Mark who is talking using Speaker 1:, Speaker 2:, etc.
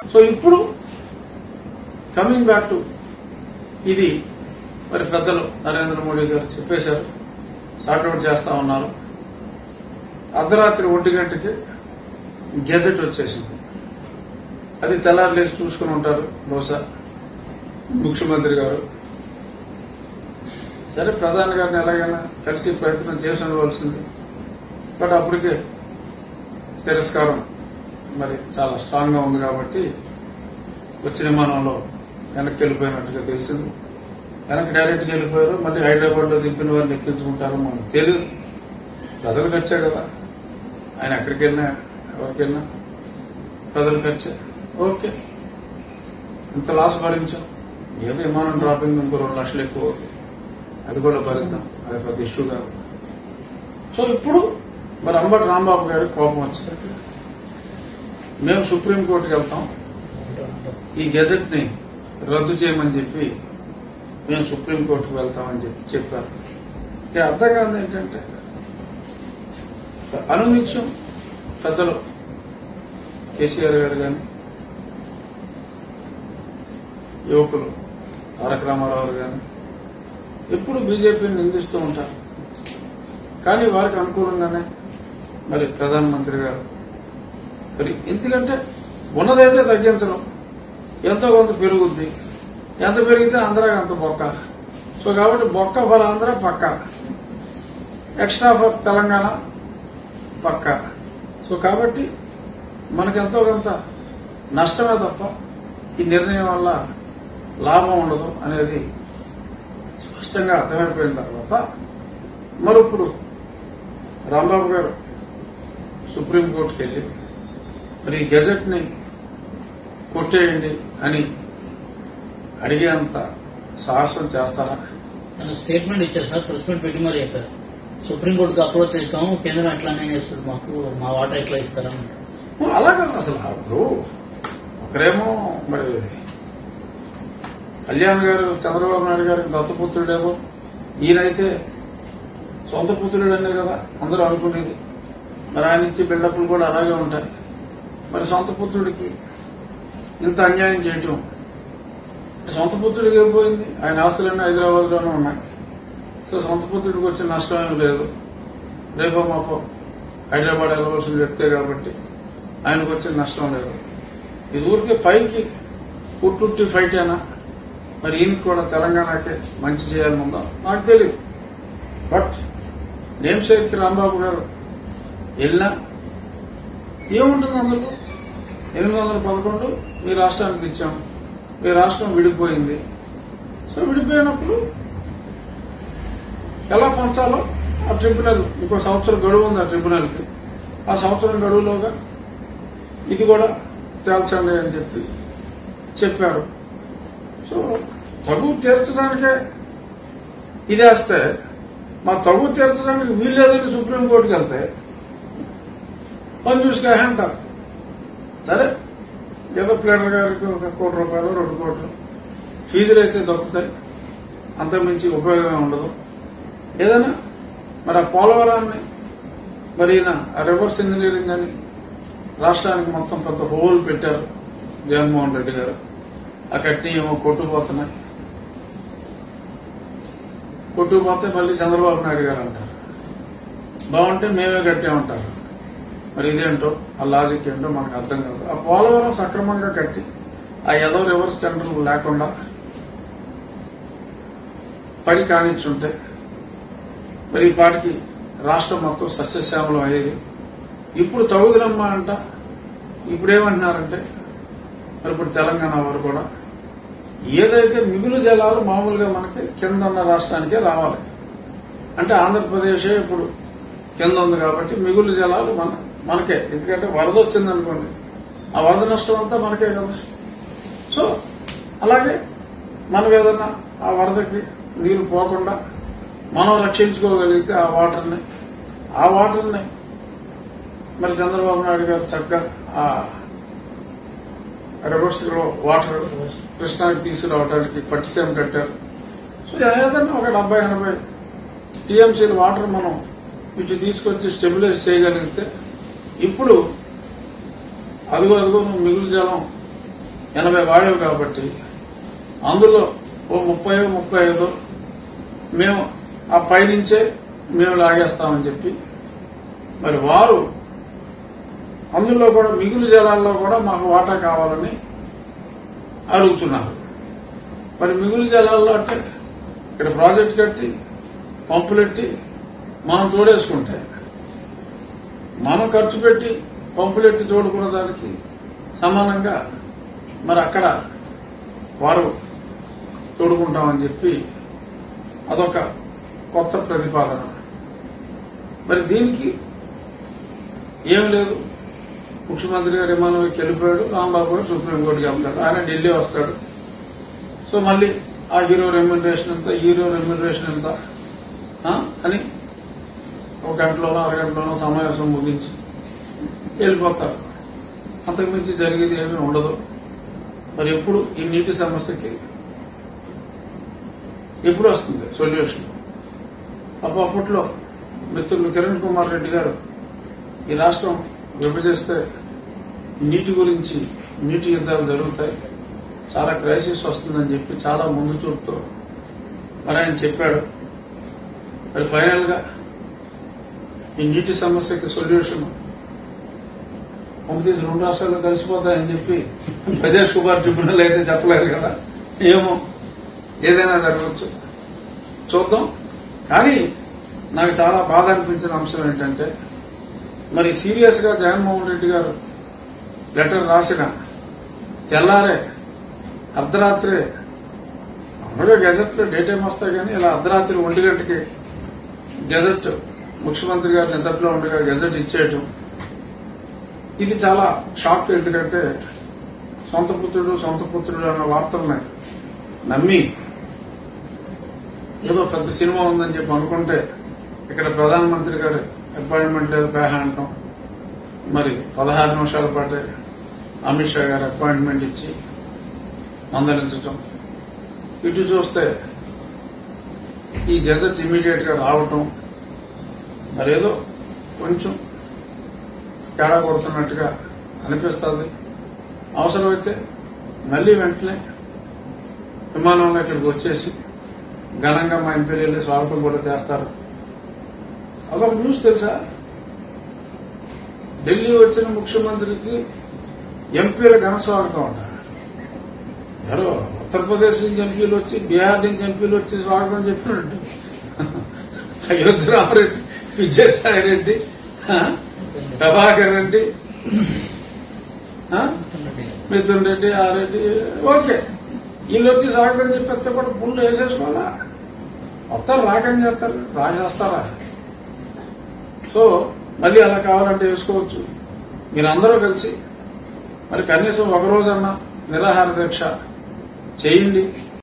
Speaker 1: So ఇప్పుడు coming back to ఇది మరి పెద్దలు నరేంద్ర మోడీ గారు చెప్పేశారు సార్ట్అవుట్ చేస్తా ఉన్నారు అర్ధరాత్రి ఒంటి గంటకి గెజెట్ వచ్చేసింది అది తెల్లారి లేచి చూసుకుని ఉంటారు బహుశా ముఖ్యమంత్రి గారు సరే ప్రధాని గారిని ఎలాగైనా కలిసి ప్రయత్నం చేసి ఉండవలసింది బట్ అప్పటికే తిరస్కారం మరి చాలా స్ట్రాంగ్ గా ఉంది కాబట్టి వచ్చిన విమానంలో వెనక్కి వెళ్ళిపోయినట్టుగా తెలిసింది వెనక్కి డైరెక్ట్గా వెళ్ళిపోయారు మళ్ళీ హైదరాబాద్ లో దింపిన వారిని ఎక్కించుకుంటారో మనకు తెలియదు ప్రజలకు వచ్చా కదా ఆయన ఎక్కడికి వెళ్ళినా ఎవరికి వెళ్ళినా ప్రజలకు వచ్చా ఓకే ఇంత లాస్ భరించాం ఏదో విమానం డ్రాపింగ్ ఇంకో రెండు లక్షలు ఎక్కువ అవుతుంది. అది కూడా భరిద్దాం అది పెద్ద ఇష్యూ కాదు సో ఇప్పుడు మరి అంబటి రాంబాబు గారి కోపం వచ్చింది మేము సుప్రీంకోర్టుకి వెళ్తాం ఈ గెజెట్ ని రద్దు చేయమని చెప్పి మేము సుప్రీంకోర్టుకు వెళ్తామని చెప్పి చెప్పారు ఇక అర్థం కాదు ఏంటంటే అనునిత్యం పెద్దలు కేసీఆర్ గారు కానీ యువకులు తారక రామారావు గారు ఎప్పుడు బీజేపీని నిందిస్తూ ఉంటారు కానీ వారికి అనుకూలంగానే మరి ప్రధానమంత్రి గారు మరి ఎందుకంటే ఉన్నదైతే తగ్గించడం ఎంతో కొంత పెరుగుద్ది ఎంత పెరిగితే ఆంధ్రాకి అంత బొక్క సో కాబట్టి బొక్క ఫర్ ఆంధ్ర పక్క ఎక్స్ట్రా ఫర్ తెలంగాణ పక్క సో కాబట్టి మనకి ఎంతో కొంత నష్టమే తప్ప ఈ నిర్ణయం వల్ల లాభం ఉండదు అనేది స్పష్టంగా అర్థమైపోయిన తర్వాత మరి ఇప్పుడు రాంబాబు గారు సుప్రీంకోర్టుకి వెళ్ళి మరి ఈ గెజెట్ ని కొట్టేయండి అని అడిగేంత సాహసం చేస్తారా
Speaker 2: తన స్టేట్మెంట్ ఇచ్చారు సార్ ప్రెస్ మీట్ పెట్టి మరి చెప్పారు సుప్రీంకోర్టుకి అప్రోచ్ అవుతాము కేంద్రం అట్లానే చేస్తుంది మాకు మా వాటా ఎట్లా ఇస్తారని
Speaker 1: అలాగే అసలు ఇప్పుడు ఒకరేమో మరి కళ్యాణ్ గారు చంద్రబాబు నాయుడు గారికి దత్తపుత్రుడేమో ఈయనైతే సొంత పుత్రుడనే కదా అందరూ అనుకునేది మరి ఆయన ఇచ్చే బిల్డప్లు కూడా అలాగే ఉంటాయి మరి సొంత పుత్రుడికి ఇంత అన్యాయం చేయటం సొంత పుత్రుడికి ఏం పోయింది ఆయన ఆస్తులన్నీ హైదరాబాద్ లోనే ఉన్నాయి సో సొంత పుత్రుడికి వచ్చిన నష్టం ఏం లేదు రేపో మాపో హైదరాబాద్ వెళ్ళవలసిన వ్యక్తే కాబట్టి ఆయనకు వచ్చిన నష్టం లేదు ఇది ఊరికే పైకి పుట్టుట్టి ఫైట్ అయినా మరి ఈయనకి కూడా తెలంగాణకే మంచి చేయాలని ఉందా నాకు తెలియదు బట్ నేమ్ సేక్ రాంబాబు గారు వెళ్ళినా ఏముంటుంది అందులో ఎనిమిది వందల పదకొండు మీ రాష్ట్రానికి ఇచ్చాం మీ రాష్ట్రం విడిపోయింది సో విడిపోయినప్పుడు ఎలా పంచాలో ఆ ట్రిబ్యునల్ ఇంకో సంవత్సరం గడువు ఉంది ఆ ట్రిబ్యునల్కి ఆ సంవత్సరం గడువులోగా ఇది కూడా తేల్చండి అని చెప్పి చెప్పారు సో తగు తీర్చడానికే ఇదేస్తే మా తగు తీర్చడానికి వీల్లేదని సుప్రీంకోర్టుకి వెళ్తే పని చూసుకా అంటారు సరే ఏదో ప్లేటర్ గారికి ఒక కోటి రూపాయలు రెండు కోట్లు ఫీజులు అయితే దొరుకుతాయి అంతకుమించి ఉపయోగం ఉండదు ఏదైనా మరి ఆ పోలవరాన్ని మరి ఈయన ఆ రివర్స్ ఇంజనీరింగ్ అని రాష్ట్రానికి మొత్తం పెద్ద హోల్ పెట్టారు జగన్మోహన్ రెడ్డి గారు ఆ కట్నీ ఏమో కొట్టుకుపోతున్నాయి కొట్టుకుపోతే మళ్ళీ చంద్రబాబు నాయుడు గారు అంటారు బాగుంటే మేమే కట్టామంటారు మరి ఇదేంటో ఆ లాజిక్ ఏంటో మనకు అర్థం కాదు ఆ పోలవరం సక్రమంగా కట్టి ఆ ఏదో రివర్స్ టెండర్లు లేకుండా పని కానిచ్చుంటే మరి ఈ పాటికి రాష్ట్రం మొత్తం సస్యశ్యామలం అయ్యేది ఇప్పుడు తగుదలమ్మా అంట ఇప్పుడేమంటున్నారంటే మరి ఇప్పుడు తెలంగాణ వారు కూడా ఏదైతే మిగులు జలాలు మామూలుగా మనకి కింద ఉన్న రాష్ట్రానికే రావాలి అంటే ఆంధ్రప్రదేశే ఇప్పుడు కింద ఉంది కాబట్టి మిగులు జలాలు మన మనకే ఎందుకంటే వరద వచ్చింది అనుకోండి ఆ వరద నష్టం అంతా మనకే కదా సో అలాగే మనం ఏదన్నా ఆ వరదకి నీరు పోకుండా మనం రక్షించుకోగలిగితే ఆ వాటర్ని ఆ వాటర్ని మరి చంద్రబాబు నాయుడు గారు చక్కగా ఆ రివర్స్ లో వాటర్ కృష్ణాకి తీసుకురావడానికి పట్టిసీమ కట్టారు సో ఏదైనా ఒక డెబ్బై ఎనభై టీఎంసీల వాటర్ మనం ఇటు తీసుకొచ్చి స్టెబిలైజ్ చేయగలిగితే ఇప్పుడు అదిగో అదిగో మిగులు జలం ఎనభై వాడేవి కాబట్టి అందులో ఓ ముప్పై ముప్పై ఐదు మేము ఆ పైనుంచే మేము లాగేస్తామని చెప్పి మరి వారు అందులో కూడా మిగులు జలాల్లో కూడా మాకు వాటా కావాలని అడుగుతున్నారు మరి మిగులు జలాల్లో అంటే ఇక్కడ ప్రాజెక్ట్ కట్టి పంపులెట్టి మనం తోడేసుకుంటే మనం ఖర్చు పెట్టి పంపులెట్టి తోడుకున్న దానికి సమానంగా మరి అక్కడ వారు తోడుకుంటామని చెప్పి అదొక కొత్త ప్రతిపాదన మరి దీనికి ఏం లేదు ముఖ్యమంత్రి గారు విమానం ఎక్కి వెళ్ళిపోయాడు రాంబాబు గారు సుప్రీంకోర్టుకి వెళ్తాడు ఆయన ఢిల్లీ వస్తాడు సో మళ్ళీ ఆ హీరో రెమ్యునరేషన్ ఎంత హీరో రెమ్యునరేషన్ ఎంత ఆ? అని ఒక గంటలోనో అరగంటలోనో సమావేశం ముగించి వెళ్ళిపోతారు అంతకుమించి జరిగేది ఏమీ ఉండదు మరి ఎప్పుడు ఈ నీటి సమస్యకి ఎప్పుడు వస్తుంది సొల్యూషన్ అప్పుడు అప్పట్లో మిత్రులు కిరణ్ కుమార్ రెడ్డి గారు ఈ రాష్ట్రం విభజిస్తే నీటి గురించి నీటి యుద్ధాలు జరుగుతాయి చాలా క్రైసిస్ వస్తుందని చెప్పి చాలా ముందు చూపుతూ మరి ఆయన చెప్పాడు మరి ఫైనల్ గా ఈ నీటి సమస్యకి సొల్యూషన్ పంపితీసి రెండు రాష్ట్రాల్లో కలిసిపోతాయని చెప్పి ప్రదేశ్ కుమార్ ట్రిబ్యునల్ అయితే చెప్పలేదు కదా ఏమో ఏదైనా జరగవచ్చు చూద్దాం కానీ నాకు చాలా బాధ అనిపించిన అంశం ఏంటంటే మరి సీరియస్ గా జగన్మోహన్ రెడ్డి గారు లెటర్ రాసిన తెల్లారే అర్ధరాత్రే మామూలుగా గెజెట్ లో డే టైం వస్తాయి కానీ ఇలా అర్ధరాత్రి ఒంటి గంటకి గెజెట్ ముఖ్యమంత్రి గారు నిద్రలో ఉండగా గెజెట్ ఇచ్చేయటం ఇది చాలా షాక్ ఎందుకంటే సొంత పుత్రుడు సొంత పుత్రుడు అన్న వార్తల్ని నమ్మి ఏదో పెద్ద సినిమా ఉందని చెప్పి అనుకుంటే ఇక్కడ ప్రధానమంత్రి గారి అపాయింట్మెంట్ లేదు పేహ అంటాం మరి పదహారు నిమిషాల పాటే అమిత్ షా గారు అపాయింట్మెంట్ ఇచ్చి మందలించటం ఇటు చూస్తే ఈ గెజెట్ ఇమీడియట్ గా రావటం మరేదో కొంచెం తేడా కొడుతున్నట్టుగా అనిపిస్తుంది అవసరమైతే మళ్ళీ వెంటనే విమానంలో ఇక్కడికి వచ్చేసి ఘనంగా మా ఎంపీలు వెళ్ళి స్వాగతం కూడా చేస్తారు అదొక న్యూస్ తెలుసా ఢిల్లీ వచ్చిన ముఖ్యమంత్రికి ఎంపీల ఘన స్వాగతం అంట ఎవరో ఉత్తరప్రదేశ్ నుంచి ఎంపీలు వచ్చి బీహార్ నుంచి ఎంపీలు వచ్చి స్వాగతం చెప్పినట్టు అయోధ్య రామరెడ్డి విజయసాయి రెడ్డి ఆ, ప్రభాకర్ రెడ్డి ఆ, మిథున్ రెడ్డి ఆ రెడ్డి ఓకే వీళ్ళు వచ్చి స్వాగతం చెప్పేస్తే కూడా పుల్లు వేసేసుకోవాలా మొత్తం రాకని చేస్తారు రాసేస్తారా సో మళ్ళీ అలా కావాలంటే వేసుకోవచ్చు మీరందరూ కలిసి మరి కనీసం ఒక రోజన్నా నిరాహార దీక్ష చేయండి